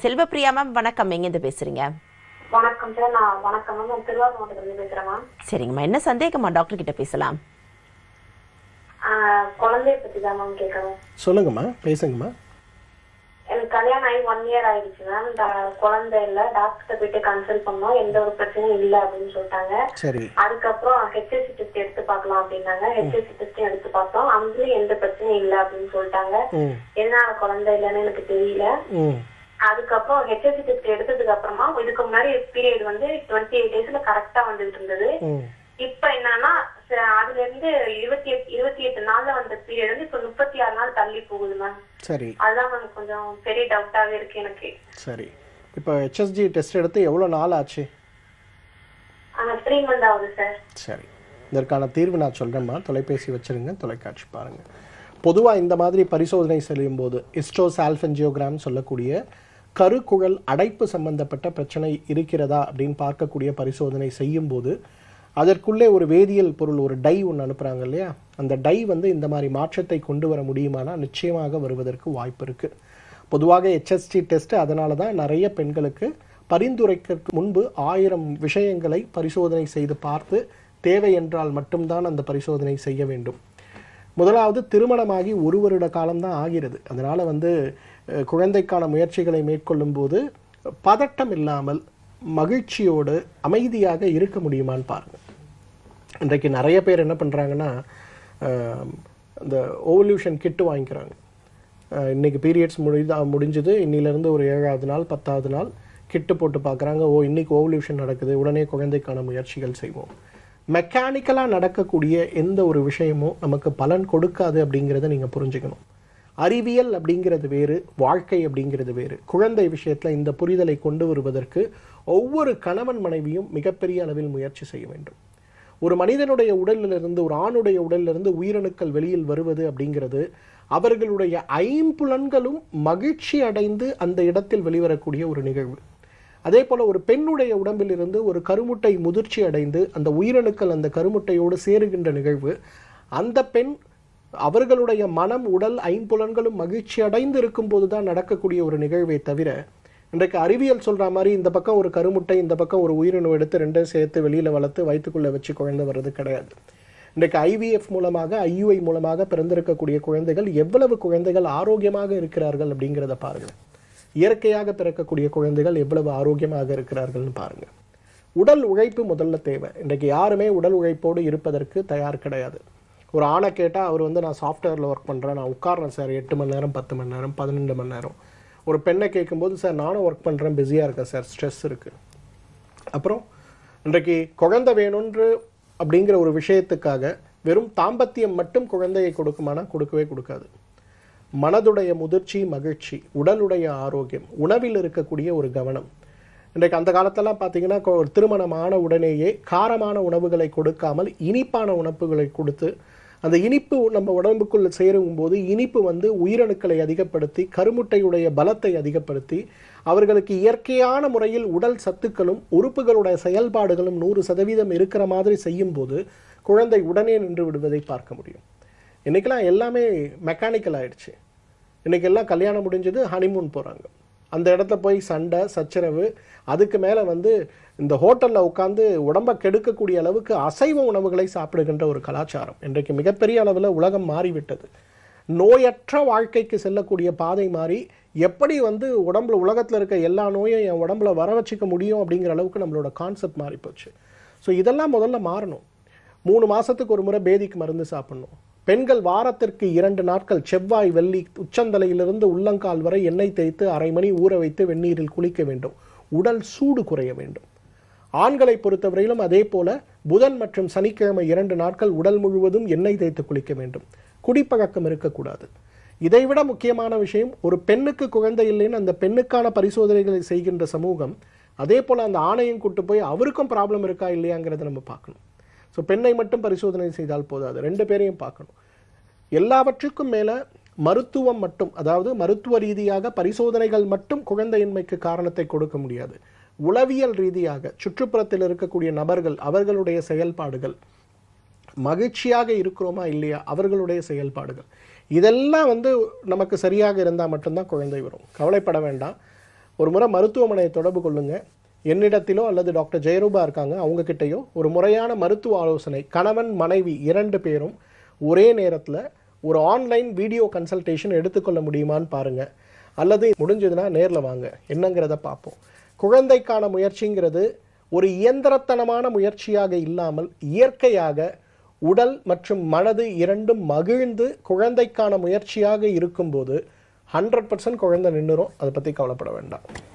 Selvapriya ma'am வணக்கம் எங்கேருந்து பேசுறீங்க வணக்கம் சார் நான் வணக்கம் மேம் நான் திருவாரூர் மாவட்டத்துல பேசுறேன் மேம் சரிங்கம்மா என்ன சந்தேகமா டாக்டர் கிட்ட பேசலாம் ஆஹ் குழந்தைய பத்தி தான் மேம் கேட்கணும் சொல்லுங்கம்மா பேசுங்கம்மா எனக்கு கல்யாணம் ஆகி ஒன் இயர் ஆயிடுச்சு மேம் குழந்தை இல்ல டாக்டர் போயிட்டு கன்சல்ட் பண்ணோம் எந்த ஒரு பிரச்சனையும் இல்ல அப்படின்னு சொல்லிட்டாங்க சரி அதுக்கப்புறம் ஹெச்எஸ்சி டெஸ்ட் எடுத்து பார்க்கலாம் அப்படின்னாங்க ஹெச்எஸ்சி டெஸ்ட் எடுத்து பார்த்தோம் அதுலயும் எந்த பிரச்சனையும் இல்ல அப்படின்னு சொல்லிட்டாங்க ம் எதனால குழந்தை இல்லைன்னு எனக்கு தெரியல ம் அதுக்கப்புறம் ஹெச்எஸ்சி டெஸ்ட் எடுத்ததுக்கு அப்புறமா இதுக்கு முன்னாடி பீரியட் வந்து டுவெண்ட்டி எயிட் டேஸ்ல கரெக்டா வந்துட்டு இருந்தது ம் இப்ப என்னன்னா ச- அதுல இருந்து இருபத்தி எட்டு இருபத்தி எட்டு நாள்ல வந்த பீரியட் வந்து இப்ப முப்பத்தி ஆறு நாள் தள்ளி போகுது மேம் சரி அதுதான் மேம் கொஞ்சம் பெரிய டவுட்டாவே இருக்கு எனக்கு சரி இப்போ ஹெச்எஸ்ஜி டெஸ்ட் எடுத்து எவ்வளோ நாள் ஆச்சு ஆனா த்ரீ மந்த் ஆகுது சார் சரி இதற்கான தீர்வு நான் சொல்கிறேம்மா தொலைபேசி வச்சுருங்க தொலைக்காட்சி பாருங்கள் பொதுவாக இந்த மாதிரி பரிசோதனை செய்யும் போது இஸ்ட்ரோசால்ஃபென்ஜியோகிராம் சொல்லக்கூடிய கருக்குழல் அடைப்பு சம்பந்தப்பட்ட பிரச்சனை இருக்கிறதா அப்படின்னு பார்க்கக்கூடிய பரிசோதனை செய்யும்போது அதற்குள்ளே ஒரு வேதியியல் பொருள் ஒரு டை ஒன்று அனுப்புகிறாங்க இல்லையா அந்த டை வந்து இந்த மாதிரி மாற்றத்தை கொண்டு வர முடியுமானா நிச்சயமாக வருவதற்கு வாய்ப்பு இருக்குது பொதுவாக HSG டெஸ்ட் அதனால தான் நிறைய பெண்களுக்கு பரிந்துரைக்க முன்பு ஆயிரம் விஷயங்களை பரிசோதனை செய்து பார்த்து தேவை என்றால் மட்டும்தான் அந்த பரிசோதனை செய்ய வேண்டும் முதலாவது திருமணமாகி ஒரு வருட காலம்தான் ஆகிறது அதனால் வந்து அஹ், குழந்தைக்கான முயற்சிகளை மேற்கொள்ளும் போது பதட்டம் இல்லாமல் மகிழ்ச்சியோடு அமைதியாக இருக்க முடியுமான்னு பாருங்கள் இன்றைக்கு நிறைய பேர் என்ன பண்ணுறாங்கன்னா இந்த ஓவல்யூஷன் கிட்டு வாங்கிக்கிறாங்க அஹ், இன்னைக்கு பீரியட்ஸ் முடிதா முடிஞ்சது இன்னிலிருந்து ஒரு ஏழாவது நாள் பத்தாவது நாள் கிட்டு போட்டு பார்க்குறாங்க ஓ இன்னைக்கு ஓவல்யூஷன் நடக்குது உடனே குழந்தைக்கான முயற்சிகள் செய்வோம் மெக்கானிக்கலாக நடக்கக்கூடிய எந்த ஒரு விஷயமும் நமக்கு பலன் கொடுக்காது அப்படிங்கிறத நீங்கள் புரிஞ்சுக்கணும் அறிவியல் அப்படிங்கிறது வேறு வாழ்க்கை அப்படிங்கிறது வேறு குழந்தை விஷயத்தில் இந்த புரிதலை கொண்டு வருவதற்கு ஒவ்வொரு கணவன் மனைவியும் மிகப்பெரிய அளவில் முயற்சி செய்ய வேண்டும் ஒரு மனிதனுடைய உடலிலிருந்து ஒரு ஆணுடைய உடலிலிருந்து உயிரணுக்கள் வெளியில் வருவது அப்படிங்கிறது அவர்களுடைய ஐம்புலன்களும் மகிழ்ச்சி அடைந்து அந்த இடத்தில் வெளிவரக்கூடிய ஒரு நிகழ்வு அதே போல ஒரு பெண்ணுடைய உடம்பிலிருந்து ஒரு கருமுட்டை முதிர்ச்சி அடைந்து அந்த உயிரணுக்கள் அந்த கருமுட்டையோடு சேருகின்ற நிகழ்வு அந்த பெண் அவர்களுடைய மனம் உடல் ஐம்புலன்களும் மகிழ்ச்சி அடைந்து இருக்கும்போது தான் நடக்கக்கூடிய ஒரு நிகழ்வை தவிர இன்றைக்கு அறிவியல் சொல்ற மாதிரி இந்த பக்கம் ஒரு கருமுட்டை இந்த பக்கம் ஒரு உயிரணு எடுத்து ரெண்டையும் சேர்த்து வெளியில வளர்த்து வயிற்றுக்குள்ள வச்சு குழந்தை வர்றது கிடையாது இன்றைக்கு ஐவிஎஃப் மூலமாக ஐயுஐ மூலமாக பிறந்திருக்கக்கூடிய குழந்தைகள் எவ்வளவு குழந்தைகள் ஆரோக்கியமாக இருக்கிறார்கள் அப்படிங்கிறத பாருங்க இயற்கையாக பிறக்கக்கூடிய குழந்தைகள் எவ்வளவு ஆரோக்கியமாக இருக்கிறார்கள்னு பாருங்க உடல் உழைப்பு முதல்ல தேவை இன்றைக்கு யாருமே உடல் உழைப்போடு இருப்பதற்கு தயார் கிடையாது ஒரு ஆணை கேட்டால் அவர் வந்து நான் சாஃப்ட்வேரில் ஒர்க் பண்ணுறேன் நான் உட்கார்றேன் சார் எட்டு மணி நேரம் பத்து மணி நேரம் பன்னெண்டு மணி நேரம் ஒரு பெண்ணை கேட்கும்போது சார் நானும் ஒர்க் பண்ணுறேன் பிஸியாக இருக்கேன் சார் ஸ்ட்ரெஸ் இருக்குது அப்புறம் இன்றைக்கு குழந்தை வேணும்ன்று அப்படிங்கிற ஒரு விஷயத்துக்காக வெறும் தாம்பத்தியம் மட்டும் குழந்தையை கொடுக்குமானா கொடுக்கவே கொடுக்காது மனதுடைய முதிர்ச்சி மகிழ்ச்சி உடலுடைய ஆரோக்கியம் உணவில் இருக்கக்கூடிய ஒரு கவனம் இன்றைக்கு அந்த காலத்தெல்லாம் பார்த்தீங்கன்னா கொ- ஒரு திருமணம் ஆன உடனேயே காரமான உணவுகளை கொடுக்காமல் இனிப்பான உணவுகளை கொடுத்து அந்த இனிப்பு நம்ம உடம்புக்குள்ள சேரும் போது இனிப்பு வந்து உயிரணுக்களை அதிகப்படுத்தி கருமுட்டையுடைய பலத்தை அதிகப்படுத்தி அவர்களுக்கு இயற்கையான முறையில் உடல் சத்துக்களும் உறுப்புகளுடைய செயல்பாடுகளும் நூறு சதவீதம் இருக்கிற மாதிரி செய்யும் போது குழந்தை உடனே நின்று விடுவதை பார்க்க முடியும் இன்னைக்கெல்லாம் எல்லாமே மெக்கானிக்கல் ஆயிடுச்சு இன்னைக்கு எல்லாம் கல்யாணம் முடிஞ்சது ஹனிமூன் போகிறாங்க அந்த இடத்துல போய் சண்டை சச்சரவு அதுக்கு மேலே வந்து இந்த ஹோட்டலில் உட்காந்து உடம்பை கெடுக்கக்கூடிய அளவுக்கு அசைவ உணவுகளை சாப்பிடுகின்ற ஒரு கலாச்சாரம் இன்றைக்கு மிகப்பெரிய அளவில் உலகம் மாறிவிட்டது நோயற்ற வாழ்க்கைக்கு செல்லக்கூடிய பாதை மாறி எப்படி வந்து உடம்புல உலகத்தில் இருக்க எல்லா நோயும் என் உடம்புல வர வச்சுக்க முடியும் அப்படிங்கிற அளவுக்கு நம்மளோட கான்செப்ட் மாறி போச்சு ஸோ இதெல்லாம் முதல்ல மாறணும் மூணு மாசத்துக்கு ஒரு முறை பேதிக்கு மருந்து சாப்பிடணும் பெண்கள் வாரத்திற்கு இரண்டு நாட்கள் செவ்வாய் வெள்ளி உச்சந்தலையிலிருந்து உள்ளங்கால் வரை எண்ணெய் தேய்த்து அரை மணி ஊற வைத்து வெந்நீரில் குளிக்க வேண்டும் உடல் சூடு குறைய வேண்டும் ஆண்களை பொறுத்தவரையிலும் அதே போல புதன் மற்றும் சனிக்கிழமை இரண்டு நாட்கள் உடல் முழுவதும் எண்ணெய் தேய்த்து குளிக்க வேண்டும் குடிப்பழக்கம் இருக்கக்கூடாது இதைவிட முக்கியமான விஷயம் ஒரு பெண்ணுக்கு குழந்தை இல்லைன்னு அந்த பெண்ணுக்கான பரிசோதனைகளை செய்கின்ற சமூகம் அதே போல அந்த ஆணையும் கூட்டு போய் அவருக்கும் ப்ராப்ளம் இருக்கா இல்லையாங்கிறத நம்ம பார்க்கணும் ஸோ பெண்ணை மட்டும் பரிசோதனை செய்தால் போதாது ரெண்டு பேரையும் பார்க்கணும் எல்லாவற்றுக்கும் மேல மருத்துவம் மட்டும் அதாவது மருத்துவ ரீதியாக பரிசோதனைகள் மட்டும் குழந்தையின்மைக்கு காரணத்தை கொடுக்க முடியாது உளவியல் ரீதியாக சுற்றுப்புறத்தில் இருக்கக்கூடிய நபர்கள் அவர்களுடைய செயல்பாடுகள் மகிழ்ச்சியாக இருக்கிறோமா இல்லையா அவர்களுடைய செயல்பாடுகள் இதெல்லாம் வந்து நமக்கு சரியாக இருந்தால் மட்டும்தான் குழந்தை வரும் கவலைப்பட வேண்டாம் ஒரு முறை மருத்துவமனையை தொடர்பு கொள்ளுங்க என்னிடத்திலோ அல்லது டாக்டர் ஜெயரூபா இருக்காங்க அவங்க கிட்டயோ ஒரு முறையான மருத்துவ ஆலோசனை கணவன் மனைவி இரண்டு பேரும் ஒரே நேரத்தில் ஒரு ஆன்லைன் வீடியோ கன்சல்டேஷன் எடுத்துக்கொள்ள முடியுமான்னு பாருங்க அல்லது முடிஞ்சதுன்னா நேரில் வாங்க என்னங்கிறத பார்ப்போம் குழந்தைக்கான முயற்சிங்கிறது ஒரு இயந்திரத்தனமான முயற்சியாக இல்லாமல் இயற்கையாக உடல் மற்றும் மனது இரண்டும் மகிழ்ந்து குழந்தைக்கான முயற்சியாக இருக்கும்போது ஹண்ட்ரட் பர்சன்ட் குழந்தை நின்றுரும் அதை பற்றி கவலைப்பட வேண்டாம்